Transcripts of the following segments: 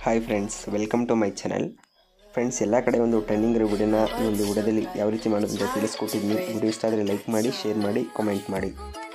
hi friends welcome to my channel friends ಎಲ್ಲ ಕಡೆ ಒಂದು ಟ್ರೆಂಡಿಂಗ್ ಇರೋ ವಿಡಿಯೋನ ಈ ಒಂದು ವಿಡಿಯೋದಲ್ಲಿ ಯಾವ ರೀತಿ ಮಾಡೋದು ಅಂತ ತಿಳಿಸ್ಕೊಟ್ಟಿದ್ದೀನಿ ವಿಡಿಯೋ ಇಷ್ಟ ಆದರೆ ಲೈಕ್ ಮಾಡಿ ಶೇರ್ ಮಾಡಿ ಕಾಮೆಂಟ್ ಮಾಡಿ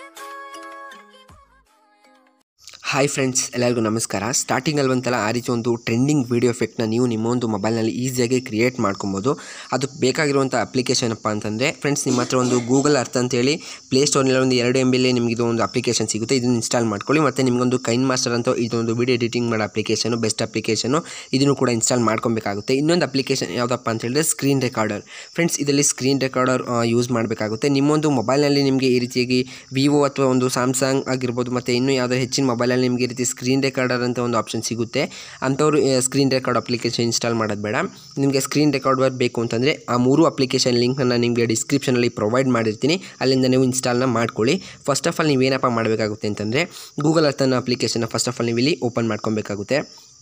ಹಾಯ್ ಫ್ರೆಂಡ್ಸ್ ಎಲ್ಲರಿಗೂ ನಮಸ್ಕಾರ ಸ್ಟಾರ್ಟಿಂಗಲ್ಲಿ ಒಂಥರ ಆ ರೀತಿ ಒಂದು ಟ್ರೆಂಡಿಂಗ್ ವೀಡಿಯೋ ಎಫೆಕ್ಟ್ನ ನೀವು ನಿಮ್ಮ ಒಂದು ಮೊಬೈಲ್ನಲ್ಲಿ ಈಸಿಯಾಗಿ ಕ್ರಿಯೇಟ್ ಮಾಡ್ಕೊಬೋದು ಅದಕ್ಕೆ ಬೇಕಾಗಿರುವಂಥ ಅಪ್ಲಿಕೇಶನ್ ಅಪ್ಪ ಅಂತಂದರೆ ಫ್ರೆಂಡ್ಸ್ ನಿಮ್ಮ ಹತ್ರ ಒಂದು ಗೂಗಲ್ ಅರ್ತ್ ಅಂತೇಳಿ ಪ್ಲೇಸ್ಟೋರ್ನಲ್ಲಿ ಒಂದು ಎರಡು ಎಮ್ ಬಿಲಿ ನಿಮಗೆ ಇದು ಒಂದು ಅಪ್ಲಿಕೇಶನ್ ಸಿಗುತ್ತೆ ಇದನ್ನು ಇನ್ಸ್ಟಾಲ್ ಮಾಡ್ಕೊಳ್ಳಿ ಮತ್ತು ನಿಮಗೊಂದು ಕೈನ್ ಮಾಸ್ಟರ್ ಅಂತ ಇದೊಂದು ವಿಡಿಯೋ ಎಡಿಟಿಂಗ್ ಮಾಡೋ ಅಪ್ಲಿಕೇಶನು ಬೆಸ್ಟ್ ಅಪ್ಲಿಕೇಶನು ಇದನ್ನು ಕೂಡ ಇನ್ಸ್ಟಾಲ್ ಮಾಡ್ಕೊಬೇಕಾಗುತ್ತೆ ಇನ್ನೊಂದು ಅಪ್ಲಿಕೇಶನ್ ಯಾವುದಪ್ಪ ಅಂತ ಹೇಳಿದ್ರೆ ಸ್ಕ್ರೀನ್ ರೆಕಾರ್ಡರ್ ಫ್ರೆಂಡ್ಸ್ ಇದರಲ್ಲಿ ಸ್ಕ್ರೀನ್ ರೆಕಾರ್ಡರ್ ಯೂಸ್ ಮಾಡಬೇಕಾಗುತ್ತೆ ನಿಮ್ಮೊಂದು ಮೊಬೈಲ್ನಲ್ಲಿ ನಿಮಗೆ ಈ ರೀತಿಯಾಗಿ ವಿವೋ ಅಥವಾ ಒಂದು ಸ್ಯಾಮ್ಸಂಗ್ ಆಗಿರ್ಬೋದು ಮತ್ತು ಇನ್ನೂ ಯಾವುದೋ ಹೆಚ್ಚಿನ ಮೊಬೈಲಲ್ಲಿ ನಿಮಗೆ ಈ ರೀತಿ ಸ್ಕ್ರೀನ್ ರೆಕಾರ್ಡರ್ ಅಂತ ಒಂದು ಆಪ್ಷನ್ ಸಿಗುತ್ತೆ ಅಂಥವ್ರು ಸ್ಕ್ರೀನ್ ರೆಕಾರ್ಡ್ ಅಪ್ಲಿಕೇಶನ್ ಇನ್ಸ್ಟಾಲ್ ಮಾಡೋದು ಬೇಡ ನಿಮಗೆ ಸ್ಕ್ರೀನ್ ರೆಕಾರ್ಡರ್ ಬೇಕು ಅಂತಂದರೆ ಆ ಮೂರು ಅಪ್ಲಿಕೇಶನ್ ಲಿಂಕನ್ನು ನಿಮಗೆ ಡಿಸ್ಕ್ರಿಪ್ಷನಲ್ಲಿ ಪ್ರೊವೈಡ್ ಮಾಡಿರ್ತೀನಿ ಅಲ್ಲಿಂದ ನೀವು ಇನ್ಸ್ಟಾಲ್ನ ಮಾಡ್ಕೊಳ್ಳಿ ಫಸ್ಟ್ ಆಫ್ ಆಲ್ ನೀವೇನಪ್ಪ ಮಾಡಬೇಕಾಗುತ್ತೆ ಅಂತಂದರೆ ಗೂಗಲ್ ಅರ್ತ್ ಅನ್ನೋ ಅಪ್ಲಿಕೇಶನ್ನ ಫಸ್ಟ್ ಆಫ್ ಆಲ್ ನೀವು ಇಲ್ಲಿ ಓಪನ್ ಮಾಡ್ಕೊಬೇಕಾಗುತ್ತೆ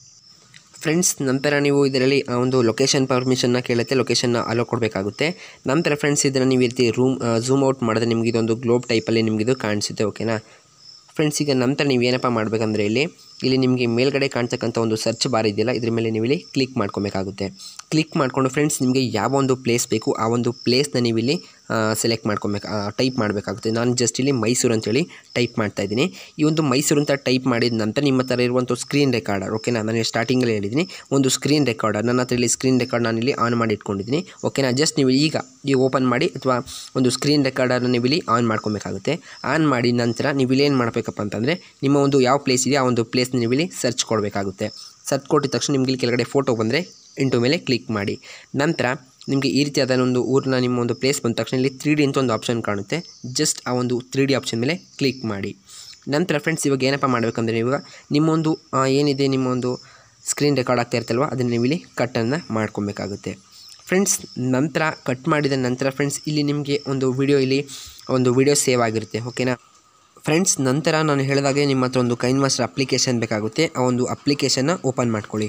ಫ್ರೆಂಡ್ಸ್ ನಂತರ ನೀವು ಇದರಲ್ಲಿ ಆ ಒಂದು ಲೊಕೇಶನ್ ಪರ್ಮಿಷನ್ನ ಕೇಳುತ್ತೆ ಲೊಕೇಶನ್ನ ಅಲೋ ಕೊಡಬೇಕಾಗುತ್ತೆ ನಂತರ ಫ್ರೆಂಡ್ಸ್ ಇದನ್ನು ನೀವು ಈ ರೀತಿ ರೂಮ್ ಝೂಮ್ ಔಟ್ ಮಾಡಿದ್ರೆ ನಿಮಗೆ ಇದೊಂದು ಗ್ಲೋಬ್ ಟೈಪಲ್ಲಿ ನಿಮಗಿದು ಕಾಣಿಸುತ್ತೆ ಓಕೆನಾ ಫ್ರೆಂಡ್ಸ್ ಈಗ ನಂತರ ನೀವು ಏನಪ್ಪ ಮಾಡಬೇಕಂದ್ರೆ ಇಲ್ಲಿ ಇಲ್ಲಿ ನಿಮಗೆ ಮೇಲ್ಗಡೆ ಕಾಣ್ತಕ್ಕಂಥ ಒಂದು ಸರ್ಚ್ ಬಾರ್ ಇದೆಯಲ್ಲ ಇದ್ರ ಮೇಲೆ ನೀವು ಇಲ್ಲಿ ಕ್ಲಿಕ್ ಮಾಡ್ಕೊಬೇಕಾಗುತ್ತೆ ಕ್ಲಿಕ್ ಮಾಡಿಕೊಂಡು ಫ್ರೆಂಡ್ಸ್ ನಿಮಗೆ ಯಾವ ಒಂದು ಪ್ಲೇಸ್ ಬೇಕು ಆ ಒಂದು ಪ್ಲೇಸ್ನ ನೀವು ಇಲ್ಲಿ ಸೆಲೆಕ್ಟ್ ಮಾಡ್ಕೊಬೇಕು ಟೈಪ್ ಮಾಡಬೇಕಾಗುತ್ತೆ ನಾನು ಜಸ್ಟ್ ಇಲ್ಲಿ ಮೈಸೂರು ಅಂತೇಳಿ ಟೈಪ್ ಮಾಡ್ತಾ ಇದ್ದೀನಿ ಈ ಒಂದು ಮೈಸೂರು ಅಂತ ಟೈಪ್ ಮಾಡಿದ ನಂತರ ನಿಮ್ಮ ಹತ್ರ ಇರುವಂಥ ಸ್ಕ್ರೀನ್ ರೆಕಾರ್ಡರ್ ಓಕೆನಾ ನಾನು ಸ್ಟಾರ್ಟಿಂಗಲ್ಲಿ ಹೇಳಿದ್ದೀನಿ ಒಂದು ಸ್ಕ್ರೀನ್ ರೆಕಾರ್ಡರ್ ನನ್ನ ಹತ್ರ ಇಲ್ಲಿ ಸ್ಕ್ರೀನ್ ರೆಕಾರ್ಡ್ ನಾನು ಇಲ್ಲಿ ಆನ್ ಮಾಡಿ ಇಟ್ಕೊಂಡಿದ್ದೀನಿ ಓಕೆನಾ ಜಸ್ಟ್ ನೀವು ಈಗ ಈಗ ಓಪನ್ ಮಾಡಿ ಅಥವಾ ಒಂದು ಸ್ಕ್ರೀನ್ ರೆಕಾರ್ಡರ್ನ ನೀವು ಇಲ್ಲಿ ಆನ್ ಮಾಡ್ಕೊಬೇಕಾಗುತ್ತೆ ಆನ್ ಮಾಡಿ ನಂತರ ನೀವು ಇಲ್ಲಿ ಏನು ಮಾಡಬೇಕಪ್ಪ ಅಂತಂದರೆ ನಿಮ್ಮ ಒಂದು ಯಾವ ಪ್ಲೇಸ್ ಇದೆ ಆ ಒಂದು ಪ್ಲೇಸ್ನ ನೀವು ಇಲ್ಲಿ ಸರ್ಚ್ ಕೊಡಬೇಕಾಗುತ್ತೆ ಸರ್ಚ್ ಕೊಟ್ಟಿದ ತಕ್ಷಣ ನಿಮಗೆ ಇಲ್ಲಿ ಕೆಳಗಡೆ ಫೋಟೋ ಬಂದರೆ ಇಂಟು ಮೇಲೆ ಕ್ಲಿಕ್ ಮಾಡಿ ನಂತರ ನಿಮಗೆ ಈ ರೀತಿಯಾದ ಒಂದು ಊರಿನ ನಿಮ್ಮ ಒಂದು ಪ್ಲೇಸ್ ಬಂದ ತಕ್ಷಣ ಇಲ್ಲಿ ತ್ರೀ ಡಿ ಅಂತ ಒಂದು ಆಪ್ಷನ್ ಕಾಣುತ್ತೆ ಜಸ್ಟ್ ಆ ಒಂದು ತ್ರೀ ಡಿ ಆಪ್ಷನ್ ಮೇಲೆ ಕ್ಲಿಕ್ ಮಾಡಿ ನಂತರ ಫ್ರೆಂಡ್ಸ್ ಇವಾಗ ಏನಪ್ಪ ಮಾಡಬೇಕಂದ್ರೆ ಇವಾಗ ನಿಮ್ಮೊಂದು ಆ, ಏನಿದೆ ನಿಮ್ಮ ಒಂದು ಸ್ಕ್ರೀನ್ ರೆಕಾರ್ಡ್ ಆಗ್ತಾ ಇರ್ತಲ್ವ ಅದನ್ನು ನೀವು ಇಲ್ಲಿ ಕಟ್ಟನ್ನು ಮಾಡ್ಕೊಬೇಕಾಗುತ್ತೆ ಫ್ರೆಂಡ್ಸ್ ನಂತರ ಕಟ್ ಮಾಡಿದ ನಂತರ ಫ್ರೆಂಡ್ಸ್ ಇಲ್ಲಿ ನಿಮಗೆ ಒಂದು ವಿಡಿಯೋ ಇಲ್ಲಿ ಒಂದು ವಿಡಿಯೋ ಸೇವ್ ಆಗಿರುತ್ತೆ ಓಕೆನಾ ಫ್ರೆಂಡ್ಸ್ ನಂತರ ನಾನು ಹೇಳಿದಾಗೆ ನಿಮ್ಮ ಹತ್ರ ಒಂದು ಕೈನ್ ಮಾಸ್ಟರ್ ಅಪ್ಲಿಕೇಶನ್ ಬೇಕಾಗುತ್ತೆ ಆ ಒಂದು ಅಪ್ಲಿಕೇಶನ್ನ ಓಪನ್ ಮಾಡ್ಕೊಳ್ಳಿ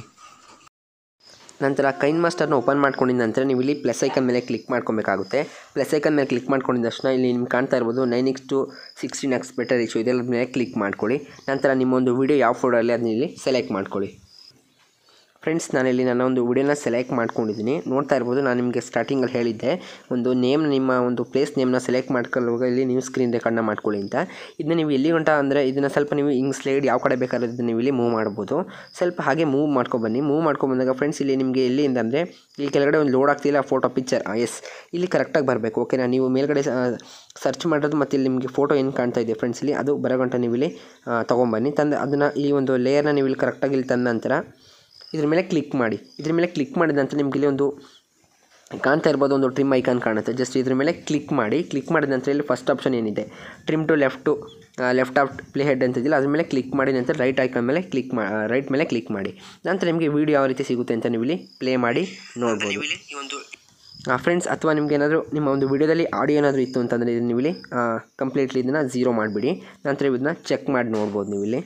ನಂತರ ಕೈನ್ ಮಾಸ್ಟರ್ನ ಓಪನ್ ಮಾಡ್ಕೊಂಡಿದ ನಂತರ ನೀವು ಇಲ್ಲಿ ಪ್ಲಸ್ ಐಕನ್ ಮೇಲೆ ಕ್ಲಿಕ್ ಮಾಡ್ಕೊಬೇಕಾಗುತ್ತೆ ಪ್ಲಸ್ ಐಕನ್ ಮೇಲೆ ಕ್ಲಿಕ್ ಮಾಡ್ಕೊಂಡಿದ ತಕ್ಷಣ ಇಲ್ಲಿ ನಿಮ್ಗೆ ಕಾಣ್ತಾ ಇರ್ಬೋದು nine X to sixteen X better issue ಇದೆಲ್ಲ ಮೇಲೆ ಕ್ಲಿಕ್ ಮಾಡ್ಕೊಳ್ಳಿ ನಂತರ ನಿಮ್ಮೊಂದು ವಿಡಿಯೋ ಯಾವ ಫೋಟೋಲ್ಲಿ ಅದನ್ನ ಇಲ್ಲಿ ಸೆಲೆಕ್ಟ್ ಮಾಡ್ಕೊಳ್ಳಿ ಫ್ರೆಂಡ್ಸ್ ನಾನಿಲ್ಲಿ ನನ್ನ ಒಂದು ವಿಡಿಯೋನ ಸೆಲೆಕ್ಟ್ ಮಾಡ್ಕೊಂಡಿದ್ದೀನಿ ನೋಡ್ತಾ ಇರ್ಬೋದು ನಾನು ನಿಮಗೆ ಸ್ಟಾರ್ಟಿಂಗಲ್ಲಿ ಹೇಳಿದ್ದೆ ಒಂದು ನೇಮ್ ನಿಮ್ಮ ಒಂದು ಪ್ಲೇಸ್ ನೇಮ್ನ ಸೆಲೆಕ್ಟ್ ಮಾಡ್ಕೊಳ್ಳುವಾಗ ಇಲ್ಲಿ ನೀವು ಸ್ಕ್ರೀನ್ ರೆಕಾರ್ಡ್ನ ಮಾಡ್ಕೊಳ್ಳಿ ಅಂತ ಇದನ್ನ ನೀವು ಎಲ್ಲಿ ಗಂಟ ಅಂದರೆ ಇದನ್ನು ಸ್ವಲ್ಪ ನೀವು ಹಿಂಗೆ ಸ್ಲೈಡ್ ಯಾವ ಕಡೆ ಬೇಕಾದ್ರೆ ಇದನ್ನ ನೀವು ಇಲ್ಲಿ ಮೂವ್ ಮಾಡ್ಬೋದು ಸ್ವಲ್ಪ ಹಾಗೆ ಮೂವ್ ಮಾಡ್ಕೊಬನ್ನಿ ಮೂವ್ ಮಾಡ್ಕೊಬಂದಾಗ ಫ್ರೆಂಡ್ಸ್ ಇಲ್ಲಿ ನಿಮಗೆ ಎಲ್ಲಿಂದ ಅಂದರೆ ಇಲ್ಲಿ ಕೆಳಗಡೆ ಒಂದು ಲೋಡ್ ಆಗ್ತಿಲ್ಲ ಫೋಟೋ ಪಿಕ್ಚರ್ ಎಸ್ ಇಲ್ಲಿ ಕರೆಕ್ಟಾಗಿ ಬರಬೇಕು ಓಕೆನಾ ನೀವು ಮೇಲ್ಗಡೆ ಸರ್ಚ್ ಮಾಡೋದು ಮತ್ತು ಇಲ್ಲಿ ನಿಮಗೆ ಫೋಟೋ ಏನು ಕಾಣ್ತಾ ಇದೆ ಫ್ರೆಂಡ್ಸ್ ಇಲ್ಲಿ ಅದು ಬರೋ ಗಂಟ ನೀವು ಇಲ್ಲಿ ಆ, ತೊಗೊಂಬನ್ನಿ ತಂದು ಅದನ್ನು ಈ ಒಂದು ಲೇಯರ್ನ ನೀವು ಇಲ್ಲಿ ಕರೆಕ್ಟಾಗಿ ಇಲ್ಲಿ ತಂದ ನಂತರ ಇದ್ರ ಮೇಲೆ ಕ್ಲಿಕ್ ಮಾಡಿ ಇದ್ರ ಮೇಲೆ ಕ್ಲಿಕ್ ಮಾಡಿದ ನಂತರ ನಿಮ್ಗೆ ಇಲ್ಲಿ ಒಂದು ಕಾಣ್ತಾ ಇರ್ಬೋದು ಒಂದು ಟ್ರಿಮ್ ಐಕಾನ್ ಕಾಣುತ್ತೆ ಜಸ್ಟ್ ಇದ್ರ ಮೇಲೆ ಕ್ಲಿಕ್ ಮಾಡಿ ಕ್ಲಿಕ್ ಮಾಡಿದ ನಂತರ ಇಲ್ಲಿ ಫಸ್ಟ್ ಆಪ್ಷನ್ ಏನಿದೆ trim to left left of play head ಅಂತಿದ್ದಿಲ್ಲ ಅದ್ರ ಮೇಲೆ ಕ್ಲಿಕ್ ಮಾಡಿ ನಂತರ ರೈಟ್ ಐಕಾನ್ ಮೇಲೆ ಕ್ಲಿಕ್ ಮಾ ರೈಟ್ ಮೇಲೆ ಕ್ಲಿಕ್ ಮಾಡಿ ನಂತರ ನಿಮಗೆ ವೀಡಿಯೋ ಯಾವ ರೀತಿ ಸಿಗುತ್ತೆ ಅಂತ ನೀವು ಇಲ್ಲಿ ಪ್ಲೇ ಮಾಡಿ ನೋಡ್ಬೋದು ಈ ಒಂದು ಫ್ರೆಂಡ್ಸ್ ಅಥವಾ ನಿಮ್ಗೆ ಏನಾದರೂ ನಿಮ್ಮ ಒಂದು ವಿಡಿಯೋದಲ್ಲಿ ಆಡಿಯೋ ಏನಾದರೂ ಇತ್ತು ಅಂತಂದರೆ ಇದನ್ನು ನೀವು ಇಲ್ಲಿ ಕಂಪ್ಲೀಟ್ಲಿ ಇದನ್ನು ಝೀರೋ ಮಾಡಿಬಿಡಿ ನಂತರ ಇದನ್ನ ಚೆಕ್ ಮಾಡಿ ನೋಡ್ಬೋದು ನೀವು ಇಲ್ಲಿ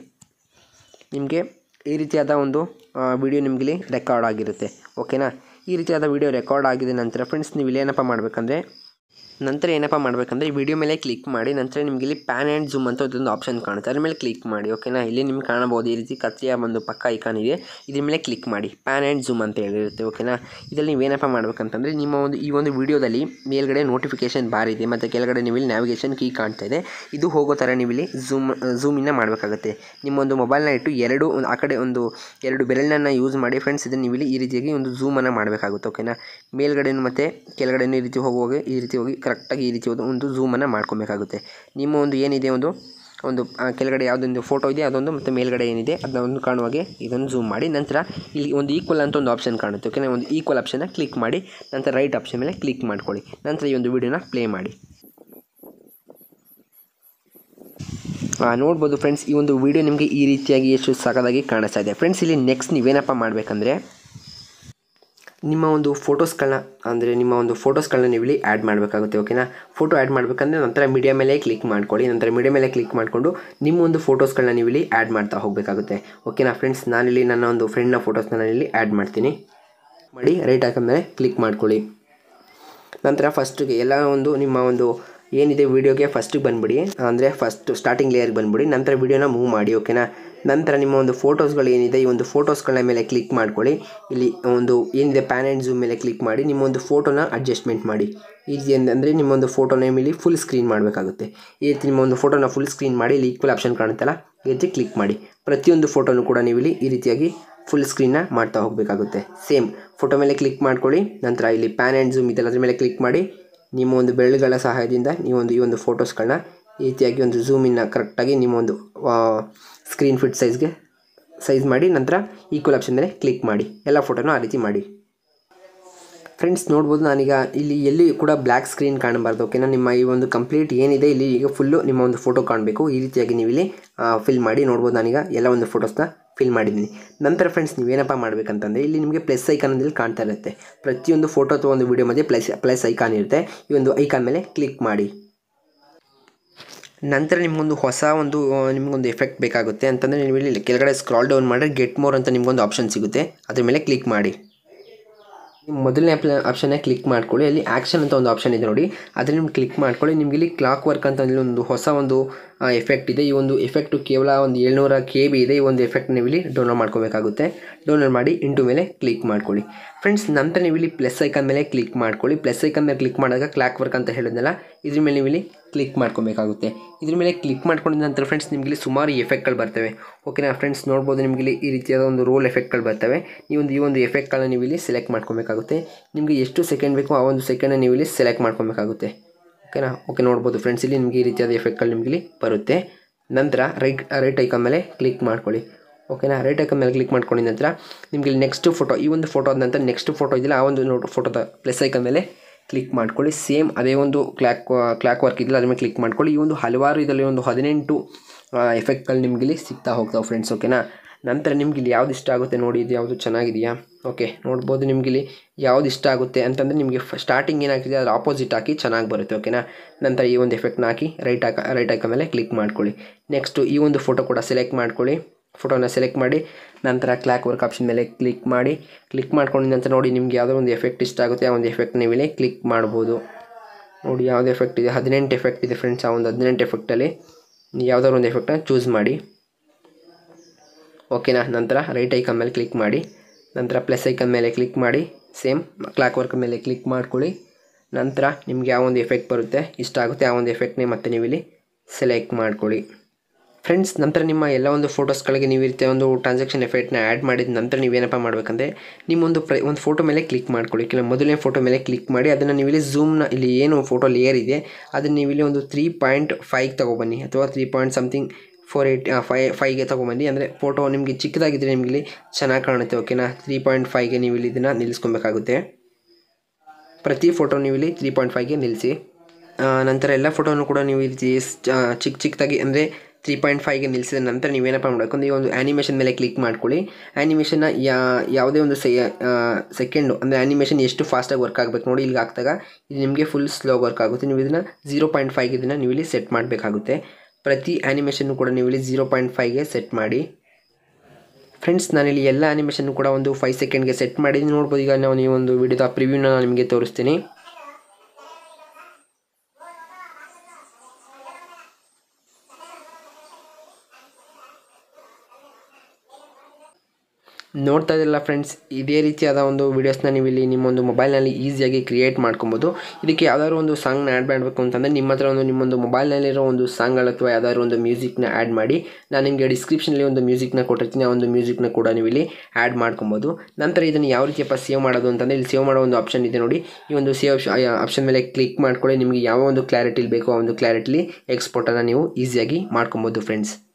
ನಿಮಗೆ ಈ ರೀತಿಯಾದ ಒಂದು ವಿಡಿಯೋ ನಿಮಗೆ ಇಲ್ಲಿ ರೆಕಾರ್ಡ್ ಆಗಿರುತ್ತೆ ಓಕೆನಾ ಈ ರೀತಿಯಾದ ವಿಡಿಯೋ ರೆಕಾರ್ಡ್ ಆಗಿದ ನಂತರ ಫ್ರೆಂಡ್ಸ್ ನೀವು ಇಲ್ಲಿ ಏನಪ್ಪ ಮಾಡಬೇಕಂದ್ರೆ ನಂತರ ಏನಪ್ಪ ಮಾಡಬೇಕಂದ್ರೆ ಈ ವಿಡಿಯೋ ಮೇಲೆ ಕ್ಲಿಕ್ ಮಾಡಿ ನಂತರ ನಿಮಗೆ ಇಲ್ಲಿ ಪ್ಯಾನ್ ಆ್ಯಂಡ್ ಝೂಮ್ ಅಂತ ಒಂದು ಆಪ್ಷನ್ ಕಾಣುತ್ತೆ ಅದ್ರ ಮೇಲೆ ಕ್ಲಿಕ್ ಮಾಡಿ ಓಕೆನಾ ಇಲ್ಲಿ ನಿಮ್ಗೆ ಕಾಣಬಹುದು ಈ ರೀತಿ ಕತ್ರಿಯ ಒಂದು ಪಕ್ಕ ಐಕಾನ್ ಇದೆ ಇದ್ರ ಮೇಲೆ ಕ್ಲಿಕ್ ಮಾಡಿ ಪ್ಯಾನ್ ಆ್ಯಂಡ್ ಝೂಮ್ ಅಂತ ಹೇಳಿರುತ್ತೆ ಓಕೆನಾ ಇದರಲ್ಲಿ ನೀವೇನಪ್ಪ ಮಾಡಬೇಕಂತಂದರೆ ನಿಮ್ಮ ಒಂದು ಈ ಒಂದು ವಿಡಿಯೋದಲ್ಲಿ ಮೇಲ್ಗಡೆ ನೋಟಿಫಿಕೇಶನ್ ಬಾರ್ ಇದೆ ಮತ್ತು ಕೆಳಗಡೆ ನೀವು ಇಲ್ಲಿ ನ್ಯಾವಿಗೇಷನ್ ಕೀ ಕಾಣ್ತಾ ಇದೆ ಇದು ಹೋಗೋ ಥರ ನೀವು ಇಲ್ಲಿ ಝೂಮ್ ಝೂಮಿನ ಮಾಡಬೇಕಾಗುತ್ತೆ ನಿಮ್ಮ ಒಂದು ಮೊಬೈಲ್ನ ಇಟ್ಟು ಎರಡು ಒಂದು ಆ ಕಡೆ ಒಂದು ಎರಡು ಬೆರಳನ್ನ ಯೂಸ್ ಮಾಡಿ ಫ್ರೆಂಡ್ಸ್ ಇದನ್ನು ನೀವು ಇಲ್ಲಿ ಈ ರೀತಿಯಾಗಿ ಒಂದು ಝೂಮನ್ನು ಮಾಡಬೇಕಾಗುತ್ತೆ ಓಕೆನಾ ಮೇಲ್ಗಡೆನೂ ಮತ್ತು ಕೆಳಗಡೆನೂ ಈ ರೀತಿ ಹೋಗುವಾಗ ಈ ರೀತಿ ಹೋಗಿ ಕರೆಕ್ಟಾಗಿ ಈ ರೀತಿ ಒಂದು- ಒಂದು ಝೂಮನ್ನು ಮಾಡ್ಕೊಬೇಕಾಗುತ್ತೆ ನಿಮ್ಮ ಒಂದು ಏನಿದೆ ಒಂದು ಒಂದು ಆ, ಕೆಳಗಡೆ ಯಾವುದೊಂದು ಫೋಟೋ ಇದೆ ಅದೊಂದು ಮತ್ತು ಮೇಲ್ಗಡೆ ಏನಿದೆ ಅದನ್ನ ಒಂದು ಕಾಣುವಾಗೆ ಇದನ್ನು ಝೂಮ್ ಮಾಡಿ ನಂತರ ಇಲ್ಲಿ ಒಂದು ಈಕ್ವಲ್ ಅಂತ ಒಂದು ಆಪ್ಷನ್ ಕಾಣುತ್ತೆ ಓಕೆನಾ ಒಂದು ಈಕ್ವಲ್ ಆಪ್ಷನ್ನ ಕ್ಲಿಕ್ ಮಾಡಿ ನಂತರ ರೈಟ್ ಆಪ್ಷನ್ ಮೇಲೆ ಕ್ಲಿಕ್ ಮಾಡ್ಕೊಳ್ಳಿ ನಂತರ ಈ ಒಂದು ವಿಡಿಯೋನ ಪ್ಲೇ ಮಾಡಿ ಆ, ನೋಡ್ಬೋದು ಫ್ರೆಂಡ್ಸ್ ಈ ಒಂದು ವಿಡಿಯೋ ನಿಮಗೆ ಈ ರೀತಿಯಾಗಿ ಎಷ್ಟು ಸಖತ್ತಾಗಿ ಕಾಣಿಸ್ತಾ ಇದೆ ಫ್ರೆಂಡ್ಸ್ ಇಲ್ಲಿ ನೆಕ್ಸ್ಟ್ ನೀವೇನಪ್ಪ ಮಾಡಬೇಕಂದ್ರೆ ನಿಮ್ಮ ಒಂದು ಫೋಟೋಸ್ಗಳನ್ನ ಅಂದರೆ ನಿಮ್ಮ ಒಂದು ಫೋಟೋಸ್ಗಳನ್ನ ನೀವು ಇಲ್ಲಿ ಆ್ಯಡ್ ಮಾಡಬೇಕಾಗುತ್ತೆ ಓಕೆನಾ ಫೋಟೋ ಆ್ಯಡ್ ಮಾಡಬೇಕಂದ್ರೆ ನಂತರ ಮೀಡಿಯಾ ಮೇಲೆ ಕ್ಲಿಕ್ ಮಾಡ್ಕೊಳ್ಳಿ ನಂತರ ಮೀಡಿಯಾ ಮೇಲೆ ಕ್ಲಿಕ್ ಮಾಡಿಕೊಂಡು ನಿಮ್ಮ ಒಂದು ಫೋಟೋಸ್ಗಳನ್ನ ನೀವು ಇಲ್ಲಿ ಆ್ಯಡ್ ಮಾಡ್ತಾ ಹೋಗಬೇಕಾಗುತ್ತೆ ಓಕೆನಾ ಫ್ರೆಂಡ್ಸ್ ನಾನಿಲ್ಲಿ ನನ್ನ ಒಂದು ಫ್ರೆಂಡ್ನ ಫೋಟೋಸ್ನ ನಾನಿಲ್ಲಿ ಆ್ಯಡ್ ಮಾಡ್ತೀನಿ ಮಾಡಿ ರೈಟ್ ಹಾಕಿದ್ಮೇಲೆ ಕ್ಲಿಕ್ ಮಾಡ್ಕೊಳ್ಳಿ ನಂತರ ಫಸ್ಟಿಗೆ ಎಲ್ಲ ಒಂದು ನಿಮ್ಮ ಒಂದು ಏನಿದೆ ವೀಡಿಯೋಗೆ ಫಸ್ಟಿಗೆ ಬಂದುಬಿಡಿ ಅಂದರೆ ಫಸ್ಟ್ ಸ್ಟಾರ್ಟಿಂಗ್ ಲೇಯರ್ಗೆ ಬಂದುಬಿಡಿ ನಂತರ ವೀಡಿಯೋನ ಮೂವ್ ಮಾಡಿ ಓಕೆನಾ ನಂತರ ನಿಮ್ಮ ಒಂದು ಫೋಟೋಸ್ಗಳು ಏನಿದೆ ಈ ಒಂದು ಫೋಟೋಸ್ಗಳ ಮೇಲೆ ಕ್ಲಿಕ್ ಮಾಡ್ಕೊಳ್ಳಿ ಇಲ್ಲಿ ಒಂದು ಏನಿದೆ ಪ್ಯಾನ್ ಆ್ಯಂಡ್ ಝೂಮ್ ಮೇಲೆ ಕ್ಲಿಕ್ ಮಾಡಿ ನಿಮ್ಮ ಒಂದು ಫೋಟೋನ ಅಡ್ಜಸ್ಟ್ಮೆಂಟ್ ಮಾಡಿ ಈ ರೀತಿ ಅಂದರೆ ನಿಮ್ಮೊಂದು ಫೋಟೋನ ಇಲ್ಲಿ ಫುಲ್ ಸ್ಕ್ರೀನ್ ಮಾಡಬೇಕಾಗುತ್ತೆ ಈ ರೀತಿ ನಿಮ್ಮ ಒಂದು ಫೋಟೋನ ಫುಲ್ ಸ್ಕ್ರೀನ್ ಮಾಡಿ ಇಲ್ಲಿ ಈಕ್ವಲ್ ಆಪ್ಷನ್ ಕಾಣುತ್ತಲ್ಲ ಈ ರೀತಿ ಕ್ಲಿಕ್ ಮಾಡಿ ಪ್ರತಿಯೊಂದು ಫೋಟೋನು ಕೂಡ ನೀವು ಇಲ್ಲಿ ಈ ರೀತಿಯಾಗಿ ಫುಲ್ ಸ್ಕ್ರೀನ್ನ ಮಾಡ್ತಾ ಹೋಗಬೇಕಾಗುತ್ತೆ ಸೇಮ್ ಫೋಟೋ ಮೇಲೆ ಕ್ಲಿಕ್ ಮಾಡ್ಕೊಳ್ಳಿ ನಂತರ ಇಲ್ಲಿ ಪ್ಯಾನ್ ಆ್ಯಂಡ್ ಝೂಮ್ ಇದೆಲ್ಲ ಅದ್ರ ಮೇಲೆ ಕ್ಲಿಕ್ ಮಾಡಿ ನಿಮ್ಮ ಒಂದು ಬೆರಳುಗಳ ಸಹಾಯದಿಂದ ನೀವೊಂದು ಈ ಒಂದು ಫೋಟೋಸ್ಗಳನ್ನ ಈ ರೀತಿಯಾಗಿ ಒಂದು ಝೂಮಿನ ಕರೆಕ್ಟಾಗಿ ನಿಮ್ಮ ಒಂದು ಸ್ಕ್ರೀನ್ ಫಿಟ್ ಸೈಜ್ಗೆ ಸೈಜ್ ಮಾಡಿ ನಂತರ ಈಕ್ವಲ್ ಆಪ್ಷನ್ ಮೇಲೆ ಕ್ಲಿಕ್ ಮಾಡಿ ಎಲ್ಲ ಫೋಟೋನು ಆ ರೀತಿ ಮಾಡಿ ಫ್ರೆಂಡ್ಸ್ ನೋಡ್ಬೋದು ನಾನೀಗ ಇಲ್ಲಿ ಎಲ್ಲಿ ಕೂಡ ಬ್ಲ್ಯಾಕ್ ಸ್ಕ್ರೀನ್ ಕಾಣಬಾರ್ದು ಓಕೆನಾ ನಿಮ್ಮ ಈ ಒಂದು ಕಂಪ್ಲೀಟ್ ಏನಿದೆ ಇಲ್ಲಿ ಈಗ ಫುಲ್ಲು ನಿಮ್ಮ ಒಂದು ಫೋಟೋ ಕಾಣಬೇಕು ಈ ರೀತಿಯಾಗಿ ನೀವು ಇಲ್ಲಿ ಫಿಲ್ ಮಾಡಿ ನೋಡ್ಬೋದು ನಾನೀಗ ಎಲ್ಲ ಒಂದು ಫೋಟೋಸ್ನ ಫಿಲ್ ಮಾಡಿದ್ದೀನಿ ನಂತರ ಫ್ರೆಂಡ್ಸ್ ನೀವೇನಪ್ಪ ಮಾಡಬೇಕಂತಂದರೆ ಇಲ್ಲಿ ನಿಮಗೆ ಪ್ಲಸ್ ಐಕಾನ್ ಇಲ್ಲಿ ಕಾಣ್ತಾ ಇರುತ್ತೆ ಪ್ರತಿಯೊಂದು ಫೋಟೋ ಅಥವಾ ಒಂದು ವಿಡಿಯೋ ಮಧ್ಯೆ ಪ್ಲಸ್ ಪ್ಲಸ್ ಐಕಾನ್ ಇರುತ್ತೆ ಈ ಒಂದು ಐಕಾನ್ ಮೇಲೆ ಕ್ಲಿಕ್ ಮಾಡಿ ನಂತರ ನಿಮಗೊಂದು ಹೊಸ ಒಂದು ಆ, ನಿಮಗೊಂದು ಎಫೆಕ್ಟ್ ಬೇಕಾಗುತ್ತೆ ಅಂತಂದರೆ ನೀವು ಇಲ್ಲಿ ಕೆಳಗಡೆ ಸ್ಕ್ರಾಲ್ ಡೌನ್ ಮಾಡಿದ್ರೆ ಗೆಟ್ ಮೋರ್ ಅಂತ ನಿಮಗೊಂದು ಆಪ್ಷನ್ ಸಿಗುತ್ತೆ ಅದ್ರ ಮೇಲೆ ಕ್ಲಿಕ್ ಮಾಡಿ ಮೊದಲನೇ ಆಪ್ ಆಪ್ಷನ್ನೇ ಕ್ಲಿಕ್ ಮಾಡ್ಕೊಳ್ಳಿ ಅಲ್ಲಿ ಆ್ಯಕ್ಷನ್ ಅಂತ ಒಂದು ಆಪ್ಷನ್ ಇದೆ ನೋಡಿ ಅದ್ರ ನಿಮ್ಗೆ ಕ್ಲಿಕ್ ಮಾಡ್ಕೊಳ್ಳಿ ನಿಮ್ಗೆ ಇಲ್ಲಿ ಕ್ಲಾಕ್ ವರ್ಕ್ ಅಂತ ಇಲ್ಲಿ ಒಂದು ಹೊಸ ಒಂದು ಎಫೆಕ್ಟ್ ಇದೆ ಈ ಒಂದು ಎಫೆಕ್ಟು ಕೇವಲ ಒಂದು ಏಳ್ನೂರ ಕೆ ಬಿ ಇದೆ ಈ ಒಂದು ಎಫೆಕ್ಟ್ ನೀವು ಇಲ್ಲಿ ಡೌನ್ಲೋಡ್ ಮಾಡ್ಕೋಬೇಕಾಗುತ್ತೆ ಡೌನ್ಲೋಡ್ ಮಾಡಿ ಇಂಟು ಮೇಲೆ ಕ್ಲಿಕ್ ಮಾಡ್ಕೊಳ್ಳಿ ಫ್ರೆಂಡ್ಸ್ ನಂತರ ನೀವು ಇಲ್ಲಿ ಪ್ಲಸ್ ಐಕಾನ್ ಮೇಲೆ ಕ್ಲಿಕ್ ಮಾಡ್ಕೊಳ್ಳಿ ಪ್ಲಸ್ ಐಕಾನ್ ಮೇಲೆ ಕ್ಲಿಕ್ ಮಾಡಿದಾಗ ಕ್ಲಾಕ್ ವರ್ಕ್ ಅಂತ ಹೇಳಿದ್ನಲ್ಲ ಇದ್ರ ಮೇಲೆ ನೀವು ಇಲ್ಲಿ ಕ್ಲಿಕ್ ಮಾಡ್ಕೊಬೇಕಾಗುತ್ತೆ ಇದ್ರ ಮೇಲೆ ಕ್ಲಿಕ್ ಮಾಡ್ಕೊಂಡಿದ ನಂತರ ಫ್ರೆಂಡ್ಸ್ ನಿಮಗೆ ಇಲ್ಲಿ ಸುಮಾರು ಎಫೆಕ್ಟ್ಗಳು ಬರ್ತವೆ ಓಕೆನಾ ಫ್ರೆಂಡ್ಸ್ ನೋಡ್ಬೋದು ನಿಮಗೆ ಇಲ್ಲಿ ಈ ರೀತಿಯಾದ ಒಂದು ರೋಲ್ ಎಫೆಕ್ಟ್ಗಳು ಬರ್ತವೆ ಈ ಒಂದು ಈ ಒಂದು ಎಫೆಕ್ಟ್ಗಳನ್ನ ನೀವು ಇಲ್ಲಿ ಸೆಲೆಕ್ಟ್ ಮಾಡ್ಕೊಬೇಕಾಗುತ್ತೆ ನಿಮಗೆ ಎಷ್ಟು ಸೆಕೆಂಡ್ ಬೇಕೋ ಆ ಒಂದು ಸೆಕೆಂಡ್ ನೀವು ಇಲ್ಲಿ ಸೆಲೆಕ್ಟ್ ಮಾಡ್ಕೊಬೇಕಾಗುತ್ತೆ ಓಕೆನಾ ಓಕೆ ನೋಡ್ಬೋದು ಫ್ರೆಂಡ್ಸ್ ಇಲ್ಲಿ ನಿಮಗೆ ಈ ರೀತಿಯಾದ ಎಫೆಕ್ಟ್ಗಳು ನಿಮಗೆ ಇಲ್ಲಿ ಬರುತ್ತೆ ನಂತರ ರೈಟ್ ರೈಟ್ ಐಕಾನ್ ಮೇಲೆ ಕ್ಲಿಕ್ ಮಾಡ್ಕೊಳ್ಳಿ ಓಕೆನಾ ರೈಟ್ ಐಕಾನ್ ಮೇಲೆ ಕ್ಲಿಕ್ ಮಾಡ್ಕೊಂಡಿದ ನಂತರ ನಿಮಗೆ ಇಲ್ಲಿ ನೆಕ್ಸ್ಟ್ ಫೋಟೋ ಈ ಒಂದು ಫೋಟೋ ಆದ ನಂತರ ನೆಕ್ಸ್ಟ್ ಫೋಟೋ ಇದೆಯಲ್ಲ ಆ ಒಂದು ನೋಟ್ ಫೋಟೋದ ಪ್ಲಸ್ ಐಕಾನ್ ಮೇಲೆ ಕ್ಲಿಕ್ ಮಾಡ್ಕೊಳ್ಳಿ ಸೇಮ್ ಅದೇ ಒಂದು ಕ್ಲಾಕ್ ಕ್ಲಾಕ್ ವರ್ಕ್ ಇದೆಯಲ್ಲ ಅದ್ರ ಮೇಲೆ ಕ್ಲಿಕ್ ಮಾಡ್ಕೊಳ್ಳಿ ಈ ಒಂದು ಹಲವಾರು ಇದರಲ್ಲಿ ಒಂದು ಹದಿನೆಂಟು ಎಫೆಕ್ಟ್ಗಳು ನಿಮ್ಗೆ ಇಲ್ಲಿ ಸಿಗ್ತಾ ಹೋಗ್ತಾವೆ ಫ್ರೆಂಡ್ಸ್ ಓಕೆನಾ ನಂತರ ನಿಮ್ಗೆ ಇಲ್ಲಿ ಯಾವ್ದು ಇಷ್ಟ ಆಗುತ್ತೆ ನೋಡಿ ಇದು ಯಾವುದು ಚೆನ್ನಾಗಿದೆಯಾ ಓಕೆ ನೋಡ್ಬೋದು ನಿಮ್ಗೆ ಇಲ್ಲಿ ಯಾವ್ದು ಇಷ್ಟ ಆಗುತ್ತೆ ಅಂತಂದರೆ ನಿಮಗೆ ಸ್ಟಾರ್ಟಿಂಗ್ ಏನಾಗ್ತಿದೆ ಅದ್ರ ಆಪೋಸಿಟ್ ಹಾಕಿ ಚೆನ್ನಾಗಿ ಬರುತ್ತೆ ಓಕೆನಾ ನಂತರ ಈ ಒಂದು ಎಫೆಕ್ಟ್ನ ಹಾಕಿ ರೈಟ್ ಹಾಕ ರೈಟ್ ಹಾಕ ಮೇಲೆ ಕ್ಲಿಕ್ ಮಾಡ್ಕೊಳ್ಳಿ ನೆಕ್ಸ್ಟು ಈ ಒಂದು ಫೋಟೋ ಕೂಡ ಸೆಲೆಕ್ಟ್ ಮಾಡ್ಕೊಳ್ಳಿ ಫೋಟೋನ ಸೆಲೆಕ್ಟ್ ಮಾಡಿ ನಂತರ ಕ್ಲಾಕ್ ವರ್ಕ್ ಆಪ್ಷನ್ ಮೇಲೆ ಕ್ಲಿಕ್ ಮಾಡಿ ಕ್ಲಿಕ್ ಮಾಡ್ಕೊಂಡಿದ ನಂತರ ನೋಡಿ ನಿಮ್ಗೆ ಯಾವುದೋ ಒಂದು ಎಫೆಕ್ಟ್ ಇಷ್ಟ ಆಗುತ್ತೆ ಆ ಒಂದು ಎಫೆಕ್ಟ್ ನೀವು ಇಲ್ಲಿ ಕ್ಲಿಕ್ ಮಾಡ್ಬೋದು ನೋಡಿ ಯಾವ್ದು ಎಫೆಕ್ಟ್ ಇದೆ ಹದಿನೆಂಟು ಎಫೆಕ್ಟ್ ಇದೆ ಫ್ರೆಂಡ್ಸ್ ಆ ಒಂದು ಹದಿನೆಂಟು ಎಫೆಕ್ಟಲ್ಲಿ ಯಾವುದಾದ್ರು ಒಂದು ಎಫೆಕ್ಟ್ನ ಚೂಸ್ ಮಾಡಿ ಓಕೆನಾ ನಂತರ ರೈಟ್ ಐಕನ್ ಮೇಲೆ ಕ್ಲಿಕ್ ಮಾಡಿ ನಂತರ ಪ್ಲಸ್ ಐಕನ್ ಮೇಲೆ ಕ್ಲಿಕ್ ಮಾಡಿ ಸೇಮ್ ಕ್ಲಾಕ್ ವರ್ಕ್ ಮೇಲೆ ಕ್ಲಿಕ್ ಮಾಡ್ಕೊಳ್ಳಿ ನಂತರ ನಿಮ್ಗೆ ಯಾವ ಒಂದು ಎಫೆಕ್ಟ್ ಬರುತ್ತೆ ಇಷ್ಟ ಆಗುತ್ತೆ ಆ ಒಂದು ಎಫೆಕ್ಟ್ನೇ ಮತ್ತೆ ನೀವು ಇಲ್ಲಿ ಸೆಲೆಕ್ಟ್ ಮಾಡ್ಕೊಳ್ಳಿ ಫ್ರೆಂಡ್ಸ್ ನಂತರ ನಿಮ್ಮ ಎಲ್ಲ ಒಂದು ಫೋಟೋಸ್ಗಳಿಗೆ ನೀವು ಈ ರೀತಿಯ ಒಂದು ಟ್ರಾನ್ಸಾಕ್ಷನ್ ಎಫೆಕ್ಟ್ನ ಆ್ಯಡ್ ಮಾಡಿದ ನಂತರ ನೀವೇನಪ್ಪ ಮಾಡಬೇಕಂದ್ರೆ ನಿಮ್ಮೊಂದು ಪ್ರ ಒಂದು ಫೋಟೋ ಮೇಲೆ ಕ್ಲಿಕ್ ಮಾಡ್ಕೊಳ್ಳಿ ಕೆಲವು ಮೊದಲನೇ ಫೋಟೋ ಮೇಲೆ ಕ್ಲಿಕ್ ಮಾಡಿ ಅದನ್ನು ನೀವು ಇಲ್ಲಿ ಝೂಮ್ನ ಇಲ್ಲಿ ಏನು ಫೋಟೋ ಲೇಯರ್ ಇದೆ ಅದನ್ನು ನೀವು ಇಲ್ಲಿ ಒಂದು ತ್ರೀ ಪಾಯಿಂಟ್ ಫೈವ್ ತೊಗೊಬನ್ನಿ ಅಥವಾ three point something four eight five ಫೈವ್ಗೆ ತೊಗೊಬನ್ನಿ ಅಂದರೆ ಫೋಟೋ ನಿಮಗೆ ಚಿಕ್ಕದಾಗಿದ್ದರೆ ನಿಮಗೆ ಇಲ್ಲಿ ಚೆನ್ನಾಗಿ ಕಾಣುತ್ತೆ ಓಕೆನಾ ತ್ರೀ ಪಾಯಿಂಟ್ ಫೈವ್ಗೆ ನೀವು ಇಲ್ಲಿ ಇದನ್ನು ನಿಲ್ಲಿಸ್ಕೊಬೇಕಾಗುತ್ತೆ ಪ್ರತಿ ಫೋಟೋ ನೀವು ಇಲ್ಲಿ ತ್ರೀ ಪಾಯಿಂಟ್ ಫೈವ್ಗೆ ನಿಲ್ಲಿಸಿ ಆ, ನಂತರ ಎಲ್ಲ ಫೋಟೋನು ಕೂಡ ನೀವು ಈ ರೀತಿ ಸ್- ಆ, ಚಿಕ್ಕ ಚಿಕ್ಕದಾಗಿ ಅಂದರೆ ತ್ರೀ ಪಾಯಿಂಟ್ ಫೈವ್ಗೆ ನಿಲ್ಲಿಸಿದ ನಂತರ ನೀವೇನಪ್ಪ ಮಾಡಬೇಕು ಅಂದರೆ ಈ ಒಂದು ಆ್ಯನಿಮೇಷನ್ ಮೇಲೆ ಕ್ಲಿಕ್ ಮಾಡ್ಕೊಳ್ಳಿ ಆ್ಯನಿಮೇಷನ್ನ ಯಾ ಯಾವುದೇ ಒಂದು ಸೆ ಸೆಕೆಂಡು ಅಂದರೆ ಆ್ಯನಿಮೇಷನ್ ಎಷ್ಟು ಫಾಸ್ಟಾಗಿ ವರ್ಕ್ ಆಗಬೇಕು ನೋಡಿ ಇಲ್ಲಿಗೆ ಹಾಕಿದಾಗ ಇದು ನಿಮಗೆ ಫುಲ್ ಸ್ಲೋ ವರ್ಕ್ ಆಗುತ್ತೆ ನೀವು ಇದನ್ನು ಝೀರೋ ಪಾಯಿಂಟ್ ಫೈವ್ಗೆ ಇದನ್ನು ನೀವು ಇಲ್ಲಿ ಸೆಟ್ ಮಾಡಬೇಕಾಗುತ್ತೆ ಪ್ರತಿ ಆ್ಯನಿಮೇಷನ್ನು ಕೂಡ ನೀವು ಇಲ್ಲಿ ಝೀರೋ ಪಾಯಿಂಟ್ ಫೈವ್ಗೆ ಸೆಟ್ ಮಾಡಿ ಫ್ರೆಂಡ್ಸ್ ನಾನಿಲ್ಲಿ ಎಲ್ಲ ಆ್ಯನಿಮೇಷನ್ ಕೂಡ ಒಂದು ಫೈವ್ ಸೆಕೆಂಡ್ಗೆ ಸೆಟ್ ಮಾಡಿದ್ದೀನಿ ನೋಡ್ಬೋದು ಈಗ ನಾವು ನೀವು ಒಂದು ವಿಡಿಯೋದ ಪ್ರಿವ್ಯೂನ ನಾನು ನಿಮಗೆ ತೋರಿಸ್ತೀನಿ ನೋಡ್ತಾ ಇದ್ದಿಲ್ಲ ಫ್ರೆಂಡ್ಸ್ ಇದೇ ರೀತಿಯಾದ ಒಂದು ವೀಡಿಯೋಸ್ನ ನೀವು ಇಲ್ಲಿ ನಿಮ್ಮ ಒಂದು ಮೊಬೈಲ್ನಲ್ಲಿ ಈಸಿಯಾಗಿ ಕ್ರಿಯೇಟ್ ಮಾಡ್ಕೊಬೋದು ಇದಕ್ಕೆ ಯಾವ್ದಾದ್ರು ಒಂದು ಸಾಂಗ್ನ ಆ್ಯಡ್ ಮಾಡಬೇಕು ಅಂತಂದರೆ ನಿಮ್ಮ ಹತ್ರ ಒಂದು ನಿಮ್ಮೊಂದು ಮೊಬೈಲ್ನಲ್ಲಿರೋ ಒಂದು ಸಾಂಗ್ಗಳು ಅಥವಾ ಯಾವ್ದಾದ್ರು ಒಂದು ಮ್ಯೂಸಿಕ್ನ ಆ್ಯಡ್ ಮಾಡಿ ನಾನು ನಿಮಗೆ ಡಿಸ್ಕ್ರಿಪ್ಷನಲ್ಲಿ ಒಂದು ಮ್ಯೂಸಿಕ್ನ ಕೊಟ್ಟಿರ್ತೀನಿ ಆ ಒಂದು ಮ್ಯೂಸಿಕ್ನ ಕೂಡ ನೀವು ಇಲ್ಲಿ ಆ್ಯಡ್ ಮಾಡ್ಕೊಬೋದು ನಂತರ ಇದನ್ನು ಯಾವ ರೀತಿಯಪ್ಪ ಸೇವ್ ಮಾಡೋದು ಅಂತಂದರೆ ಇಲ್ಲಿ ಸೇವ್ ಮಾಡೋ ಒಂದು ಆಪ್ಷನ್ ಇದೆ ನೋಡಿ ಈ ಒಂದು ಸೇವ್ ಆಪ್ಷನ್ ಮೇಲೆ ಕ್ಲಿಕ್ ಮಾಡ್ಕೊಳ್ಳಿ ನಿಮಗೆ ಯಾವ ಒಂದು ಕ್ಲಾರಿಟಿಲಿ ಬೇಕೋ ಆ ಒಂದು ಕ್ಲಾರಿಟಿಲಿ ಎಕ್ಸ್ಪೋರ್ಟನ್ನು ನೀವು ಈಸಿಯಾಗಿ ಮಾಡ್ಕೊಬೋದು ಫ್ರೆಂಡ್ಸ್